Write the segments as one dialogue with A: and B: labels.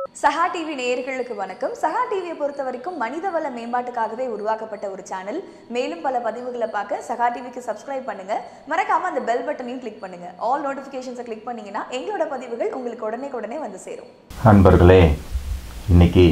A: சஹா டிவி நேயர்களுக்கு வணக்கம் சஹா டிவியை பொறுத்த வரைக்கும் மனிதவள மேம்பாட்டுக்காகவே உருவாக்கப்பட்ட ஒரு சேனல் மேலும் பல பதிவுகளை பார்க்க சஹா டிவிக்கு சப்ஸ்கிரைப் பண்ணுங்க மறக்காம அந்த பெல் பட்டனையும் கிளிக் பண்ணுங்க ஆல் நோட்டிஃபிகேஷன்ஸை கிளிக் பண்ணீங்கன்னா எங்களோட பதிவுகள் உங்களுக்கு உடனே உடனே வந்து சேரும்
B: நண்பர்களே இன்னைக்கு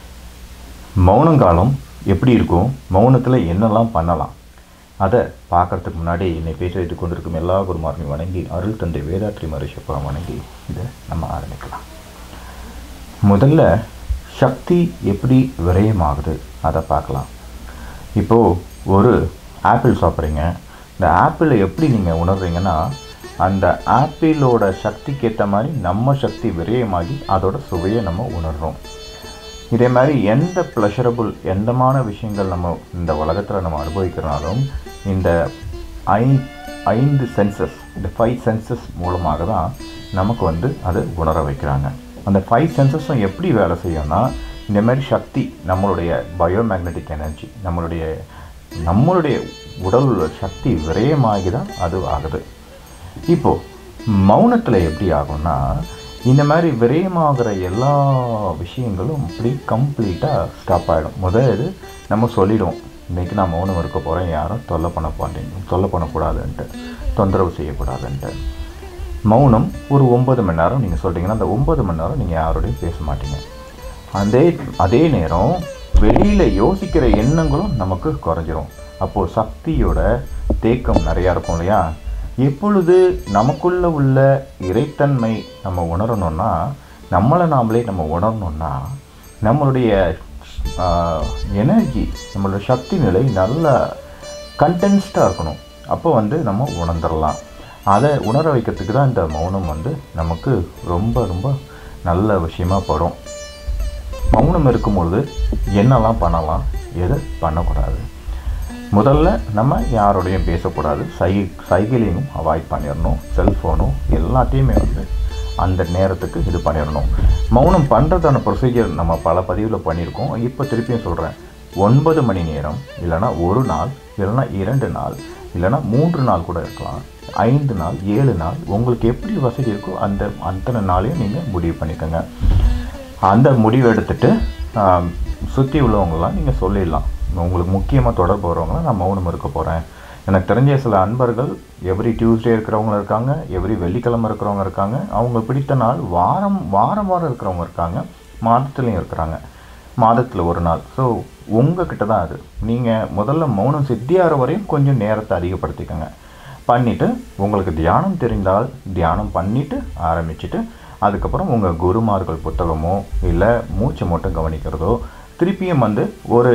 B: மௌனங்காலம் எப்படி இருக்கும் மௌனத்தில் என்னெல்லாம் பண்ணலாம் அதை பார்க்கறதுக்கு முன்னாடி என்னை பேசிட்டு கொண்டிருக்கும் எல்லா குருமாரையும் வணங்கி அருள் தந்தை வேதாத்ரி மரிஷப்பா வணங்கி இதை நம்ம ஆரம்பிக்கலாம் முதல்ல சக்தி எப்படி விரயமாகுது அதை பார்க்கலாம் இப்போது ஒரு ஆப்பிள் சாப்பிட்றீங்க இந்த ஆப்பிளை எப்படி நீங்கள் உணர்றீங்கன்னா அந்த ஆப்பிளோட சக்திக்கு ஏற்ற மாதிரி நம்ம சக்தி விரயமாகி அதோட சுவையை நம்ம உணர்றோம் இதே மாதிரி எந்த ப்ளஷரபுள் எந்தமான விஷயங்கள் நம்ம இந்த உலகத்தில் நம்ம அனுபவிக்கிறனாலும் இந்த ஐ ஐந்து சென்சஸ் இந்த ஃபைவ் சென்சஸ் மூலமாக தான் நமக்கு வந்து அது உணர வைக்கிறாங்க அந்த ஃபைவ் சென்சஸும் எப்படி வேலை செய்யும்னா இந்த மாதிரி சக்தி நம்மளுடைய பயோமேக்னெட்டிக் எனர்ஜி நம்மளுடைய நம்மளுடைய உடல் உள்ள சக்தி விரயமாகி தான் அது ஆகுது இப்போது மௌனத்தில் எப்படி ஆகும்னா இந்த மாதிரி விரயமாகிற எல்லா விஷயங்களும் அப்படி கம்ப்ளீட்டாக ஸ்டாப் ஆகிடும் முதல் இது நம்ம சொல்லிடுவோம் இன்றைக்கி நான் மௌனம் இருக்க போகிறேன் யாரும் தொல்லை பண்ண மாட்டேங்க தொல்லை பண்ணக்கூடாதுன்ட்டு தொந்தரவு செய்யக்கூடாதுன்ட்டு மௌனம் ஒரு ஒன்பது மணி நேரம் நீங்கள் சொல்கிறீங்கன்னா அந்த ஒன்பது மணி நேரம் நீங்கள் யாரோடையும் பேச மாட்டீங்க அதே அதே நேரம் வெளியில் யோசிக்கிற எண்ணங்களும் நமக்கு குறைஞ்சிரும் அப்போது சக்தியோட தேக்கம் நிறையா இருக்கும் இல்லையா எப்பொழுது நமக்குள்ள உள்ள இறைத்தன்மை நம்ம உணரணும்னா நம்மளை நாமளே நம்ம உணரணும்னா நம்மளுடைய எனர்ஜி நம்மளோட சக்தி நிலை நல்ல கண்டென்ஸ்டாக இருக்கணும் அப்போ வந்து நம்ம உணர்ந்துடலாம் அதை உணர வைக்கிறதுக்கு தான் இந்த மௌனம் வந்து நமக்கு ரொம்ப ரொம்ப நல்ல விஷயமா படும் மௌனம் இருக்கும்பொழுது என்னெல்லாம் பண்ணலாம் எது பண்ணக்கூடாது முதல்ல நம்ம யாரோடையும் பேசக்கூடாது சை சைக்கிளையும் அவாய்ட் பண்ணிடணும் செல்ஃபோனும் எல்லாத்தையுமே வந்து அந்த நேரத்துக்கு இது பண்ணிடணும் மௌனம் பண்ணுறதான ப்ரொசீஜர் நம்ம பல பதிவில் பண்ணியிருக்கோம் இப்போ திருப்பியும் சொல்கிறேன் ஒன்பது மணி நேரம் இல்லைனா ஒரு நாள் இல்லைனா இரண்டு நாள் இல்லைனா மூன்று நாள் கூட இருக்கலாம் ஐந்து நாள் ஏழு நாள் உங்களுக்கு எப்படி வசதி இருக்கோ அந்த அத்தனை நாளையும் நீங்கள் முடிவு பண்ணிக்கோங்க அந்த முடிவு எடுத்துட்டு சுற்றி உள்ளவங்களாம் நீங்கள் சொல்லிடலாம் உங்களுக்கு முக்கியமாக தொடர்பு வரவங்களாம் நான் மௌனம் இருக்க போகிறேன் எனக்கு தெரிஞ்ச சில அன்பர்கள் எவ்ரி டியூஸ்டே இருக்கிறவங்க இருக்காங்க எவ்ரி வெள்ளிக்கிழமை இருக்கிறவங்க இருக்காங்க அவங்க பிடித்த நாள் வாரம் வாரம் வாரம் இருக்கிறவங்க இருக்காங்க மாதத்துலேயும் இருக்கிறாங்க மாதத்தில் ஒரு நாள் ஸோ உங்ககிட்ட தான் அது நீங்கள் முதல்ல மௌனம் சித்தியாகிற வரையும் கொஞ்சம் நேரத்தை அதிகப்படுத்திக்கோங்க பண்ணிவிட்டு உங்களுக்கு தியானம் தெரிந்தால் தியானம் பண்ணிவிட்டு ஆரம்பிச்சுட்டு அதுக்கப்புறம் உங்கள் குருமார்கள் புத்தகமோ இல்லை மூச்சை மட்டும் கவனிக்கிறதோ திருப்பியும் வந்து ஒரு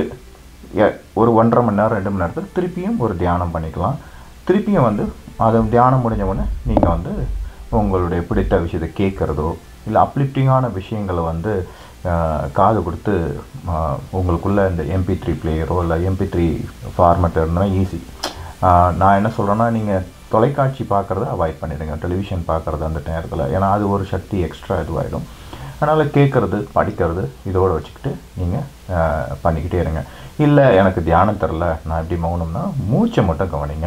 B: ஒரு ஒன்றரை மணி நேரம் ரெண்டு மணி நேரத்துக்கு திருப்பியும் ஒரு தியானம் பண்ணிக்கலாம் திருப்பியும் வந்து அது தியானம் முடிஞ்ச உடனே நீங்கள் வந்து உங்களுடைய பிடித்த விஷயத்தை கேட்குறதோ இல்லை அப்லிஃப்டிங்கான விஷயங்களை வந்து காது கொடுத்து உங்களுக்குள்ள இந்த எம்பி த்ரீ பிளேயரோ இல்லை எம்பி த்ரீ ஃபார்மேட் இருந்தால் ஈஸி நான் என்ன சொல்கிறேன்னா நீங்கள் தொலைக்காட்சி பார்க்குறத அவாய்ட் பண்ணிடுங்க டெலிவிஷன் பார்க்குறது அந்த நேரத்தில் ஏன்னா அது ஒரு சக்தி எக்ஸ்ட்ரா இதுவாகிடும் அதனால் கேட்குறது படிக்கிறது இதோடு வச்சுக்கிட்டு நீங்கள் பண்ணிக்கிட்டே இருங்க இல்லை எனக்கு தியானம் தெரில நான் எப்படி மௌனம்னா மூச்சை மட்டும் கவனிங்க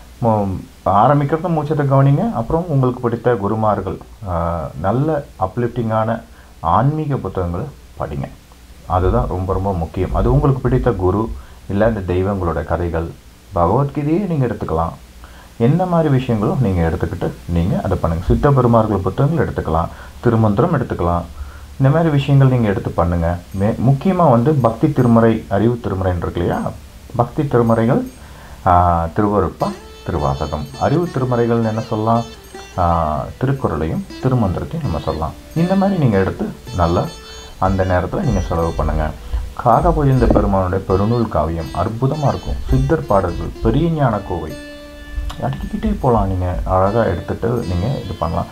B: ஆரம்பிக்கிறத மூச்சத்தை கவனிங்க அப்புறம் உங்களுக்கு பிடித்த குருமார்கள் நல்ல அப்லிஃப்டிங்கான ஆன்மீக புத்தகங்களை படிங்க அதுதான் ரொம்ப ரொம்ப முக்கியம் அது உங்களுக்கு பிடித்த குரு இல்லை இந்த தெய்வங்களோட கதைகள் பகவத்கீதையே நீங்கள் எடுத்துக்கலாம் என்ன மாதிரி விஷயங்களும் நீங்கள் எடுத்துக்கிட்டு நீங்கள் அதை பண்ணுங்கள் சித்த பெருமார்கள் புத்தகங்கள் எடுத்துக்கலாம் திருமந்திரம் எடுத்துக்கலாம் இந்த மாதிரி விஷயங்கள் நீங்கள் எடுத்து பண்ணுங்கள் மே முக்கியமாக வந்து பக்தி திருமுறை அறிவு திருமுறைன்னு இருக்கு இல்லையா பக்தி திருமுறைகள் திருவருப்பா திருவாசகம் அறிவு திருமுறைகள்னு என்ன சொல்லலாம் திருக்குறளையும் திருமந்திரத்தையும் நம்ம சொல்லலாம் இந்த மாதிரி நீங்கள் எடுத்து நல்லா அந்த நேரத்தில் நீங்கள் செலவு பண்ணுங்கள் காகபோஜந்த பெருமானுடைய பெருநூல் காவியம் அற்புதமாக இருக்கும் சித்தர் பாடல்கள் பெரிய ஞான கோவை அடிக்கிட்டே போகலாம் நீங்கள் அழகாக எடுத்துகிட்டு நீங்கள் இது பண்ணலாம்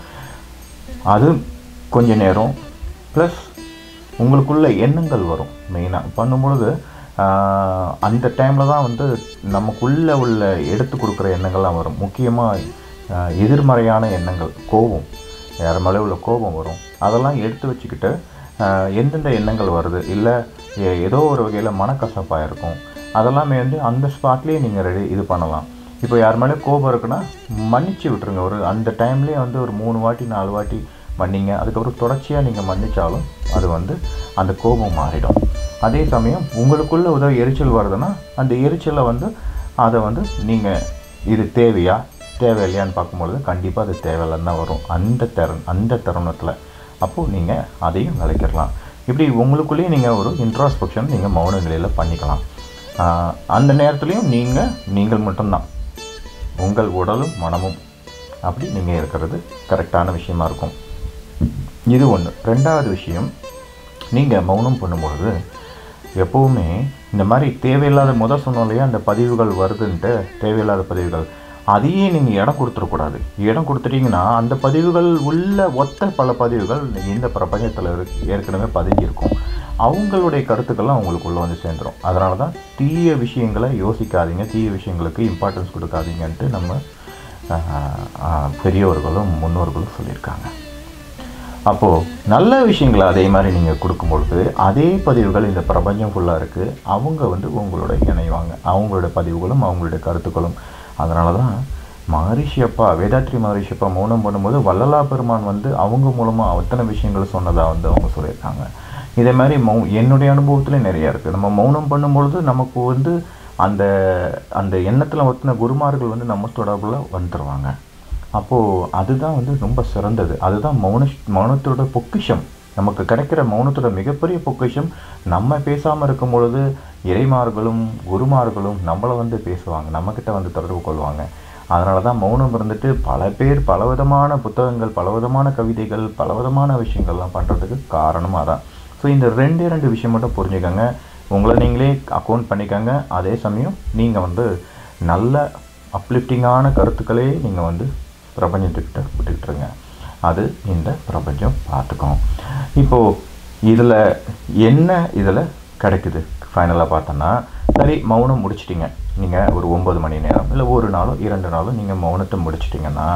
B: அது கொஞ்ச நேரம் ப்ளஸ் உங்களுக்குள்ள எண்ணங்கள் வரும் மெயினாக பண்ணும்பொழுது அந்த டைமில் தான் வந்து நமக்குள்ளே உள்ள எடுத்து கொடுக்குற எண்ணங்கள்லாம் வரும் முக்கியமாக எதிர்மறையான எண்ணங்கள் கோபம் யார் மேலே உள்ள கோபம் வரும் அதெல்லாம் எடுத்து வச்சுக்கிட்டு எந்தெந்த எண்ணங்கள் வருது இல்லை ஏதோ ஒரு வகையில் மனக்கசப்பாக இருக்கும் அதெல்லாமே வந்து அந்த ஸ்பாட்லேயே நீங்கள் ரெடி இது பண்ணலாம் இப்போ யார் மேலே கோபம் இருக்குன்னா மன்னிச்சு விட்டுருங்க ஒரு அந்த டைம்லேயே வந்து ஒரு மூணு வாட்டி நாலு வாட்டி மன்னிங்க அதுக்கப்புறம் தொடர்ச்சியாக நீங்கள் மன்னிச்சாலும் அது வந்து அந்த கோபம் மாறிடும் அதே சமயம் உங்களுக்குள்ள உதவி எரிச்சல் வருதுன்னா அந்த எரிச்சலை வந்து அதை வந்து நீங்கள் இது தேவையா தேவையில்லையான்னு பார்க்கும்பொழுது கண்டிப்பாக அது தேவையில்லைன்னு தான் வரும் அந்த தரு அந்த தருணத்தில் அப்போது நீங்கள் அதையும் விளைக்கிடலாம் இப்படி உங்களுக்குள்ளேயே நீங்கள் ஒரு இன்ட்ராஸ்பெக்ஷன் நீங்கள் மௌன நிலையில் பண்ணிக்கலாம் ஆஹ் அந்த நேரத்துலையும் நீங்கள் நீங்கள் மட்டும்தான் உங்கள் உடலும் மனமும் அப்படி நீங்கள் இருக்கிறது கரெக்டான விஷயமா இருக்கும் இது ஒன்று ரெண்டாவது விஷயம் நீங்கள் மௌனம் பண்ணும்பொழுது எப்போவுமே இந்த மாதிரி தேவையில்லாத முத சொன்னோம் இல்லையா அந்த பதிவுகள் வருதுன்ட்டு தேவையில்லாத பதிவுகள் அதையே நீங்கள் இடம் கொடுத்துடக்கூடாது இடம் கொடுத்துட்டீங்கன்னா அந்த பதிவுகள் உள்ள ஒத்த பல பதிவுகள் இந்த பிரபஞ்சத்தில் இருக்கு ஏற்கனவே பதிஞ்சிருக்கும் அவங்களுடைய கருத்துக்கள்லாம் உங்களுக்குள்ளே வந்து சேர்ந்துடும் அதனால தான் தீய விஷயங்களை யோசிக்காதீங்க தீய விஷயங்களுக்கு இம்பார்ட்டன்ஸ் கொடுக்காதீங்கன்ட்டு நம்ம ஆஹ், ஆஹ், பெரியவர்களும் முன்னோர்களும் சொல்லியிருக்காங்க அப்போது நல்ல விஷயங்களை அதே மாதிரி நீங்கள் கொடுக்கும்பொழுது அதே பதிவுகள் இந்த பிரபஞ்சம் ஃபுல்லாக இருக்குது அவங்க வந்து உங்களோட இணைவாங்க அவங்களோட பதிவுகளும் அவங்களுடைய கருத்துக்களும் அதனால தான் மகரிஷி அப்பா வேதாத்ரி மகரிஷி அப்பா மௌனம் பண்ணும்போது வள்ளலா பெருமான் வந்து அவங்க மூலமாக அத்தனை விஷயங்கள் சொன்னதாக வந்து அவங்க சொல்லியிருக்காங்க இதே மாதிரி மௌ என்னுடைய அனுபவத்துல நிறையா இருக்குது நம்ம மௌனம் பண்ணும்பொழுது நமக்கு வந்து அந்த அந்த எண்ணத்தில் ஒத்தின குருமார்கள் வந்து நம்ம தொடர்பில் வந்துடுவாங்க அப்போது அதுதான் வந்து ரொம்ப சிறந்தது அதுதான் மௌன மௌனத்தோட பொக்கிஷம் நமக்கு கிடைக்கிற மௌனத்தோட மிகப்பெரிய பொக்கிஷம் நம்ம பேசாமல் இருக்கும் பொழுது இறைமார்களும் குருமார்களும் நம்மளை வந்து பேசுவாங்க நம்மக்கிட்ட வந்து தொடர்பு கொள்வாங்க அதனால தான் மௌனம் இருந்துட்டு பல பேர் பலவிதமான புத்தகங்கள் பலவிதமான கவிதைகள் பலவிதமான விஷயங்கள்லாம் பண்ணுறதுக்கு காரணம் அதான் ஸோ இந்த ரெண்டே ரெண்டு விஷயம் மட்டும் புரிஞ்சுக்கோங்க உங்களை நீங்களே அக்கௌண்ட் பண்ணிக்கோங்க அதே சமயம் நீங்கள் வந்து நல்ல அப்லிஃப்டிங்கான கருத்துக்களே நீங்கள் வந்து பிரபஞ்சத்துக்கிட்ட விட்டுக்கிட்டுருங்க அது இந்த பிரபஞ்சம் பார்த்துக்கும் இப்போது இதில் என்ன இதில் கிடைக்குது ஃபைனலாக பார்த்தோன்னா சரி மௌனம் முடிச்சிட்டிங்க நீங்கள் ஒரு ஒம்பது மணி நேரம் இல்லை ஒரு நாளோ இரண்டு நாளோ நீங்கள் மௌனத்தை முடிச்சிட்டிங்கன்னா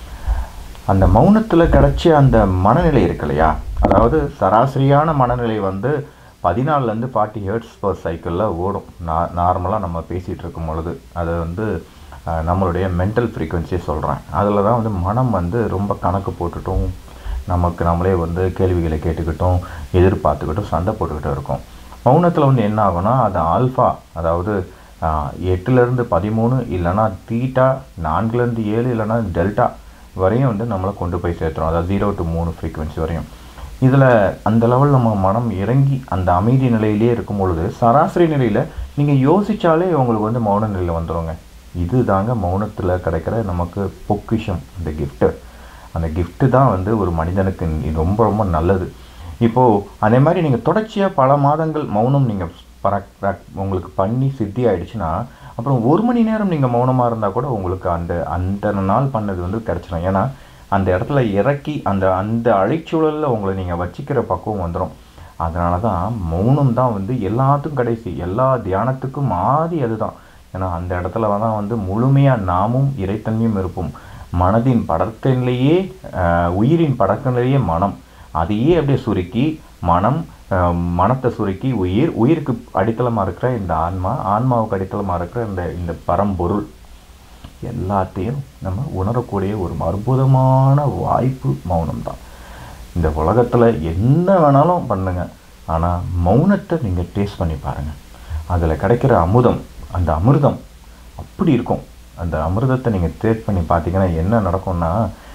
B: அந்த மௌனத்தில் கிடைச்ச அந்த மனநிலை இருக்கு இல்லையா அதாவது சராசரியான மனநிலை வந்து பதினாலுலேருந்து ஃபார்ட்டி ஹெர்ட்ஸ் பர் சைக்கிளில் ஓடும் நா நார்மலாக நம்ம பேசிகிட்டு இருக்கும் பொழுது அது வந்து அஹ், நம்மளுடைய மென்டல் ஃப்ரீக்குவென்சி சொல்கிறேன் அதில் தான் வந்து மனம் வந்து ரொம்ப கணக்கு போட்டுட்டும் நமக்கு நம்மளே வந்து கேள்விகளை கேட்டுக்கிட்டும் எதிர்பார்த்துக்கிட்டும் சண்டை போட்டுக்கிட்டும் இருக்கும் மௌனத்தில் வந்து என்ன ஆகும்னா அது ஆல்ஃபா அதாவது ஆஹ், எட்டுலேருந்து பதிமூணு இல்லைன்னா தீட்டா நான்குலேருந்து ஏழு இல்லைன்னா டெல்டா வரையும் வந்து நம்மளை கொண்டு போய் சேர்த்துரும் அதாவது ஜீரோ டு மூணு ஃப்ரீக்குவென்சி வரையும் இதில் அந்த லெவல் நம்ம மனம் இறங்கி அந்த அமைதி நிலையிலே இருக்கும் பொழுது சராசரி நிலையில் நீங்கள் யோசிச்சாலே உங்களுக்கு வந்து மௌன நிலையில் வந்துருங்க இது தாங்க மௌனத்தில் கிடைக்கிற நமக்கு பொக்கிஷம் அந்த கிஃப்ட்டு அந்த gift தான் வந்து ஒரு மனிதனுக்கு நி- ரொம்ப ரொம்ப நல்லது இப்போது அதே மாதிரி நீங்கள் தொடர்ச்சியாக பல மாதங்கள் மௌனம் நீங்கள் பராக் உங்களுக்கு பண்ணி சித்தி ஆயிடுச்சுன்னா அப்புறம் ஒரு மணி நேரம் நீங்கள் மௌனமாக இருந்தால் கூட உங்களுக்கு அந்த அந்த நாள் பண்ணது வந்து கிடச்சிடும் ஏன்னா அந்த இடத்துல இறக்கி அந்த அந்த அழைச்சூழலில் உங்களை நீங்கள் வச்சிக்கிற பக்குவம் வந்துடும் அதனால தான் மௌனம் தான் வந்து எல்லாத்துக்கும் கடைசி எல்லா தியானத்துக்கும் ஆதி அதுதான் ஏன்னா அந்த இடத்துல தான் வந்து முழுமையாக நாமும் இறைத்தன்மையும் இருப்போம் மனதின் படத்திலேயே ஆஹ், உயிரின் படத்திலேயே மனம் அதையே அப்படியே சுருக்கி மனம் ஆஹ், மனத்தை சுருக்கி உயிர் உயிருக்கு அடித்தளமாக இருக்கிற இந்த ஆன்மா ஆன்மாவுக்கு அடித்தளமாக இருக்கிற இந்த இந்த பரம்பொருள் எல்லாத்தையும் நம்ம உணரக்கூடிய ஒரு அற்புதமான வாய்ப்பு மௌனம் தான் இந்த உலகத்தில் என்ன வேணாலும் பண்ணுங்க ஆனால் மௌனத்தை நீங்கள் டேஸ்ட் பண்ணி பாருங்கள் அதில் கிடைக்கிற அமுதம் அந்த அமிர்தம் அப்படி இருக்கும் அந்த அமிர்தத்தை நீங்கள் டேஸ்ட் பண்ணி பார்த்தீங்கன்னா என்ன நடக்கும்னா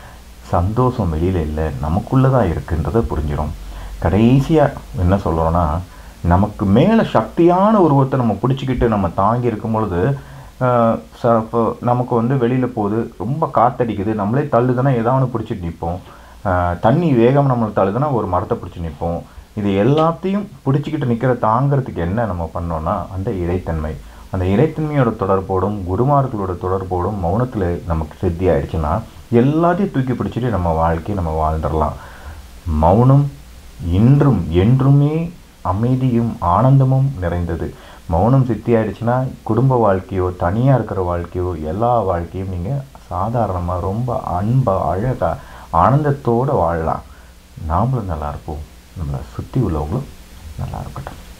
B: சந்தோஷம் வெளியில் இல்லை நமக்குள்ளே தான் இருக்குன்றதை புரிஞ்சிடும் கடைசியாக என்ன சொல்கிறோன்னா நமக்கு மேலே சக்தியான உருவத்தை நம்ம பிடிச்சிக்கிட்டு நம்ம தாங்கி இருக்கும் பொழுது ஆஹ் ச- இப்போ நமக்கு வந்து வெளியில் போகுது ரொம்ப காத்தடிக்குது நம்மளே தள்ளுதுன்னா ஏதாவது பிடிச்சிட்டு நிற்போம் ஆஹ் தண்ணி வேகம் நம்மளை தள்ளுதுன்னா ஒரு மரத்தை பிடிச்சி நிற்போம் இது எல்லாத்தையும் பிடிச்சிக்கிட்டு நிற்கிற தாங்கிறதுக்கு என்ன நம்ம பண்ணோம்னா அந்த இறைத்தன்மை அந்த இறைத்தன்மையோட தொடர்போடும் குருமார்களோட தொடர்போடும் மௌனத்தில் நமக்கு சித்தி ஆயிடுச்சுன்னா எல்லாத்தையும் தூக்கி பிடிச்சிட்டு நம்ம வாழ்க்கையை நம்ம வாழ்ந்துடலாம் மௌனம் இன்றும் என்றுமே அமைதியும் ஆனந்தமும் நிறைந்தது மௌனம் சித்தி ஆயிடுச்சுன்னா குடும்ப வாழ்க்கையோ தனியாக இருக்கிற வாழ்க்கையோ எல்லா வாழ்க்கையும் நீங்கள் சாதாரணமாக ரொம்ப அன்பாக அழகாக ஆனந்தத்தோடு வாழலாம் நாமளும் நல்லா இருப்போம் நம்மளை சுற்றி உள்ளவங்களும் நல்லா இருக்கட்டும்